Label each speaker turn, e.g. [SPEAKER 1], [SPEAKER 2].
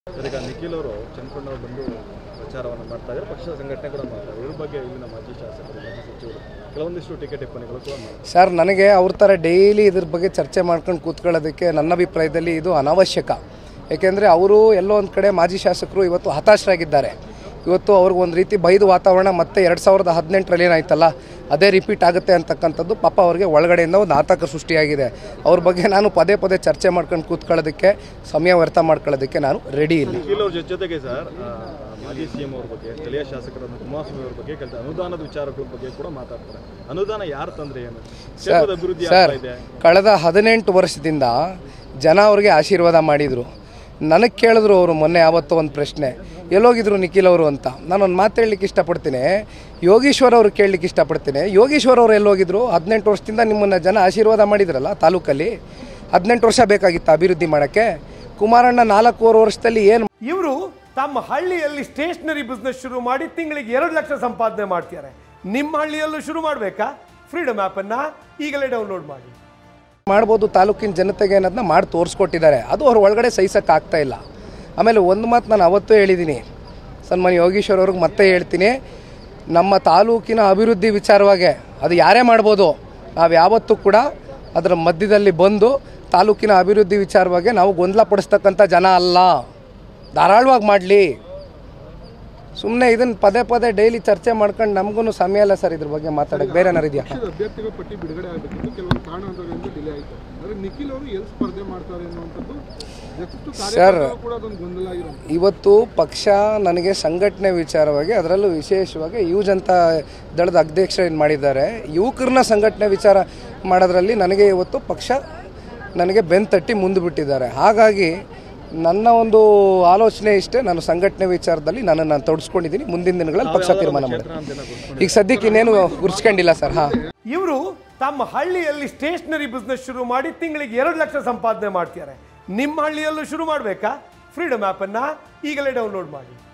[SPEAKER 1] sir ಈಗ ನಿಖಿಲ್ ಅವರು ಚನ್ಕೊಂಡವ್ರು ಬಂದು ಪ್ರಚಾರವನ್ನು ಮಾಡ್ತಾ ಇದ್ದಾರೆ ಪಕ್ಷದ ಸಂಘಟನೆ ಕೂಡ ಮಾಡ್ತಾರೆ ಇದ್ರ ಬಗ್ಗೆ ಇಲ್ಲಿನ ಮಾಜಿ ಶಾಸಕರು ಮಾಜಿ ಸಚಿವರು ಕೆಲವೊಂದಿಷ್ಟು ಟೀಕೆ ಟಿಪ್ಪಣಿಗಳು ಕೂಡ ಮಾಡ್ತಾರೆ
[SPEAKER 2] ಸರ್ ನನಗೆ ಅವ್ರ ಥರ ಡೈಲಿ ಇದ್ರ ಬಗ್ಗೆ ಚರ್ಚೆ ಮಾಡ್ಕೊಂಡು ಕೂತ್ಕೊಳ್ಳೋದಕ್ಕೆ ನನ್ನ ಅಭಿಪ್ರಾಯದಲ್ಲಿ ಇದು ಅನಾವಶ್ಯಕ ಏಕೆಂದರೆ ಅವರು ಎಲ್ಲೋ ಒಂದು ಕಡೆ ಮಾಜಿ ಶಾಸಕರು ಇವತ್ತು ಹತಾಶರಾಗಿದ್ದಾರೆ ಇವತ್ತು ಅವ್ರಿಗೆ ಒಂದು ರೀತಿ ಬೈದು ವಾತಾವರಣ ಮತ್ತೆ ಎರಡು ಸಾವಿರದ ಹದಿನೆಂಟರಲ್ಲಿ ಏನಾಯ್ತಲ್ಲ ಅದೇ ರಿಪೀಟ್ ಆಗುತ್ತೆ ಅಂತಕ್ಕಂಥದ್ದು ಪಾಪ ಅವ್ರಿಗೆ ಒಳಗಡೆಯಿಂದ ಒಂದು ಆತಂಕ ಸೃಷ್ಟಿಯಾಗಿದೆ ಅವ್ರ ಬಗ್ಗೆ ನಾನು ಪದೇ ಪದೇ ಚರ್ಚೆ ಮಾಡ್ಕೊಂಡು ಕೂತ್ಕೊಳ್ಳೋದಕ್ಕೆ ಸಮಯ ವ್ಯರ್ಥ ಮಾಡ್ಕೊಳ್ಳೋದಕ್ಕೆ ನಾನು ರೆಡಿ ಇಲ್ಲ
[SPEAKER 1] ನಿಖಿಲ್ ಅವ್ರ ಜೊತೆಗೆ ಸರ್ ಆ, ಮಾಜಿ ಸಿಎಂ ಅವ್ರ ಬಗ್ಗೆ ಸ್ಥಳೀಯ ಶಾಸಕರಾದ ಕುಮಾರಸ್ವಾಮಿ ಅವ್ರ ಬಗ್ಗೆ ಕೆಲಸ ಅನುದಾನದ ವಿಚಾರಗಳ ಬಗ್ಗೆ ಕೂಡ ಮಾತಾಡ್ತಾರೆ ಅನುದಾನ ಯಾರು ತಂದ್ರೆ ಏನು ಕ್ಷೇತ್ರದ ಅಭಿವೃದ್ಧಿ
[SPEAKER 2] ಸರ್
[SPEAKER 1] ಆಗ್ತಾ ಇದೆ
[SPEAKER 2] ಕಳೆದ ಹದಿನೆಂಟು ವರ್ಷದಿಂದ ಜನ ಅವ್ರಿಗೆ ಆಶೀರ್ವಾದ ಮಾಡಿದರು ನನಗೆ ಕೇಳಿದ್ರು ಅವರು ಮೊನ್ನೆ ಯಾವತ್ತೋ ಒಂದು ಪ್ರಶ್ನೆ ಎಲ್ಲೋಗಿದ್ರು ನಿಖಿಲ್ ಅವರು ಅಂತ ನಾನು ಒಂದು ಮಾತು ಹೇಳಲಿಕ್ಕೆ ಇಷ್ಟಪಡ್ತೀನಿ ಯೋಗೀಶ್ವರ್ ಅವರು ಕೇಳಲಿಕ್ಕೆ ಇಷ್ಟಪಡ್ತೀನಿ ಯೋಗೀಶ್ವರ್ ಅವರು ಎಲ್ಲೋಗಿದ್ರು ಹದಿನೆಂಟು ವರ್ಷದಿಂದ ನಿಮ್ಮನ್ನು ಜನ ಆಶೀರ್ವಾದ ಮಾಡಿದ್ರಲ್ಲ ತಾಲೂಕಲ್ಲಿ ಹದಿನೆಂಟು ವರ್ಷ ಬೇಕಾಗಿತ್ತು ಅಭಿವೃದ್ಧಿ ಮಾಡೋಕ್ಕೆ ಕುಮಾರಣ್ಣ ನಾಲ್ಕೂವರೆ ವರ್ಷದಲ್ಲಿ ಏನು
[SPEAKER 3] ಇವರು ತಮ್ಮ ಹಳ್ಳಿಯಲ್ಲಿ ಸ್ಟೇಷನರಿ ಬಿಸ್ನೆಸ್ ಶುರು ಮಾಡಿ ತಿಂಗಳಿಗೆ ಎರಡು ಲಕ್ಷ ಸಂಪಾದನೆ ಮಾಡ್ತಿದ್ದಾರೆ ನಿಮ್ಮ ಹಳ್ಳಿಯಲ್ಲೂ ಶುರು ಮಾಡಬೇಕಾ ಫ್ರೀಡಮ್ ಆ್ಯಪನ್ನು ಈಗಲೇ ಡೌನ್ಲೋಡ್ ಮಾಡಿ
[SPEAKER 2] ಮಾಡ್ಬೋದು ತಾಲೂಕಿನ ಜನತೆಗೆ ಅನ್ನೋದನ್ನ ಮಾಡಿ ತೋರಿಸ್ಕೊಟ್ಟಿದ್ದಾರೆ ಅದು ಅವ್ರ ಒಳಗಡೆ ಸಹಿಸಕ್ಕೆ ಆಗ್ತಾ ಇಲ್ಲ ಆಮೇಲೆ ಒಂದು ಮಾತು ನಾನು ಅವತ್ತೂ ಹೇಳಿದ್ದೀನಿ ಸನ್ಮಾನ್ಯ ಯೋಗೀಶ್ವರ್ ಅವ್ರಿಗೆ ಮತ್ತೆ ಹೇಳ್ತೀನಿ ನಮ್ಮ ತಾಲೂಕಿನ ಅಭಿವೃದ್ಧಿ ವಿಚಾರವಾಗಿ ಅದು ಯಾರೇ ಮಾಡ್ಬೋದು ನಾವು ಯಾವತ್ತೂ ಕೂಡ ಅದರ ಮಧ್ಯದಲ್ಲಿ ಬಂದು ತಾಲೂಕಿನ ಅಭಿವೃದ್ಧಿ ವಿಚಾರವಾಗಿ ನಾವು ಗೊಂದಲ ಪಡಿಸ್ತಕ್ಕಂಥ ಜನ ಅಲ್ಲ ಧಾರಾಳವಾಗಿ ಮಾಡಲಿ ಸುಮ್ಮನೆ ಇದನ್ನು ಪದೇ ಪದೇ ಡೈಲಿ ಚರ್ಚೆ ಮಾಡ್ಕೊಂಡು ನಮಗೂ ಸಮಯ ಇಲ್ಲ ಸರ್ ಇದ್ರ ಬಗ್ಗೆ ಮಾತಾಡೋಕ್ಕೆ ಬೇರೆ ಏನಾರು ಇದೆಯಾ
[SPEAKER 4] ಪಕ್ಷದ ಅಭ್ಯರ್ಥಿಗಳ ಪಟ್ಟಿ ಬಿಡುಗಡೆ ಆಗಬೇಕಿತ್ತು ಕೆಲವೊಂದು ಕಾರಣಾಂತರಗಳಿಂದ ಡಿಲೇ ಆಯಿತು ಆದರೆ ನಿಖಿಲ್ ಅವರು ಎಲ್ಲಿ ಸ್ಪರ್ಧೆ ಮಾಡ್ತಾರೆ ಅನ್ನುವಂಥದ್ದು ಜಸ್ಟ್ ಕಾರ್ಯಕರ್ತರು ಕೂಡ ಅದೊಂದು ಗೊಂದಲ ಆಗಿರೋ
[SPEAKER 2] ಇವತ್ತು ಪಕ್ಷ ನನಗೆ ಸಂಘಟನೆ ವಿಚಾರವಾಗಿ ಅದರಲ್ಲೂ ವಿಶೇಷವಾಗಿ ಯುವ ಜನತಾ ದಳದ ಅಧ್ಯಕ್ಷ ಏನು ಮಾಡಿದ್ದಾರೆ ಯುವಕರನ್ನ ಸಂಘಟನೆ ವಿಚಾರ ಮಾಡೋದ್ರಲ್ಲಿ ನನಗೆ ಇವತ್ತು ಪಕ್ಷ ನನಗೆ ಬೆನ್ ತಟ್ಟಿ ಮುಂದೆ ಬಿಟ್ಟಿದ್ದಾರೆ ಹಾಗಾಗಿ ನನ್ನ ಒಂದು ಆಲೋಚನೆ ಇಷ್ಟೇ ನಾನು ಸಂಘಟನೆ ವಿಚಾರದಲ್ಲಿ ನಾನು ನಾನು ತೊಡಸ್ಕೊಂಡಿದ್ದೀನಿ ಮುಂದಿನ ದಿನಗಳಲ್ಲಿ ಪಕ್ಷ ತೀರ್ಮಾನ ಮಾಡ್ತೀನಿ ಈಗ ಸದ್ಯಕ್ಕೆ ಇನ್ನೇನು ಗುರ್ಸ್ಕೊಂಡಿಲ್ಲ ಸರ್ ಹಾಂ
[SPEAKER 3] ಇವರು ತಮ್ಮ ಹಳ್ಳಿಯಲ್ಲಿ ಸ್ಟೇಷನರಿ ಬಿಸ್ನೆಸ್ ಶುರು ಮಾಡಿ ತಿಂಗಳಿಗೆ ಎರಡು ಲಕ್ಷ ಸಂಪಾದನೆ ಮಾಡ್ತಿದ್ದಾರೆ ನಿಮ್ಮ ಹಳ್ಳಿಯಲ್ಲೂ ಶುರು ಮಾಡಬೇಕಾ ಫ್ರೀಡಮ್ ಆ್ಯಪನ್ನು ಈಗಲೇ ಡೌನ್ಲೋಡ್ ಮಾಡಿ